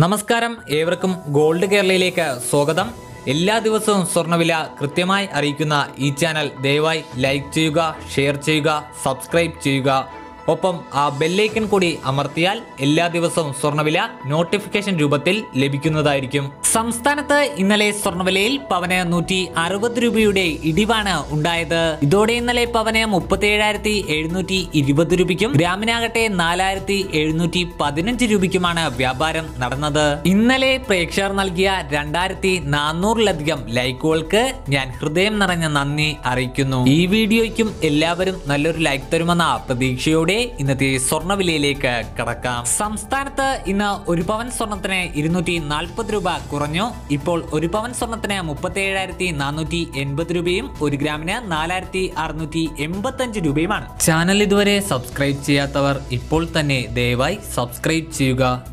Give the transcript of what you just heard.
നമസ്കാരം ഏവർക്കും ഗോൾഡ് കേരളയിലേക്ക് സ്വാഗതം എല്ലാ ദിവസവും സ്വർണ്ണവില കൃത്യമായി അറിയിക്കുന്ന ഈ ചാനൽ ദയവായി ലൈക്ക് ചെയ്യുക ഷെയർ ചെയ്യുക സബ്സ്ക്രൈബ് ചെയ്യുക ഒപ്പം ആ ബെല്ലൈക്കൺ കൂടി അമർത്തിയാൽ എല്ലാ ദിവസവും സ്വർണ്ണവില നോട്ടിഫിക്കേഷൻ രൂപത്തിൽ ലഭിക്കുന്നതായിരിക്കും സംസ്ഥാനത്ത് ഇന്നലെ സ്വർണ്ണവിലയിൽ പവന് നൂറ്റി അറുപത് രൂപയുടെ ഇടിവാണ് ഉണ്ടായത് ഇതോടെ ഇന്നലെ പവന് മുപ്പത്തി ഏഴായിരത്തി എഴുന്നൂറ്റി ഇരുപത് രൂപയ്ക്കും ഗ്രാമിനാകട്ടെ നാലായിരത്തി എഴുന്നൂറ്റി പതിനഞ്ച് രൂപയ്ക്കുമാണ് വ്യാപാരം നടന്നത് ഇന്നലെ പ്രേക്ഷകർ നൽകിയ രണ്ടായിരത്തി നാനൂറിലധികം ലൈക്കുകൾക്ക് ഞാൻ ഹൃദയം നിറഞ്ഞ നന്ദി അറിയിക്കുന്നു ഈ വീഡിയോയ്ക്കും എല്ലാവരും നല്ലൊരു ലൈക്ക് തരുമെന്ന പ്രതീക്ഷയോടെ ഇന്നത്തെ സ്വർണ്ണവിലയിലേക്ക് കടക്കാം സംസ്ഥാനത്ത് ഇന്ന് ഒരു പവൻ സ്വർണത്തിന് ഇരുന്നൂറ്റി നാൽപ്പത് രൂപ കുറഞ്ഞു ഇപ്പോൾ ഒരു പവൻ സ്വർണത്തിന് മുപ്പത്തി ഏഴായിരത്തി നാനൂറ്റി എൺപത് രൂപയും ഒരു ഗ്രാമിന് നാലായിരത്തി അറുന്നൂറ്റി എൺപത്തി അഞ്ച് രൂപയുമാണ് ചാനൽ ഇതുവരെ സബ്സ്ക്രൈബ് ചെയ്യാത്തവർ ഇപ്പോൾ തന്നെ ദയവായി സബ്സ്ക്രൈബ് ചെയ്യുക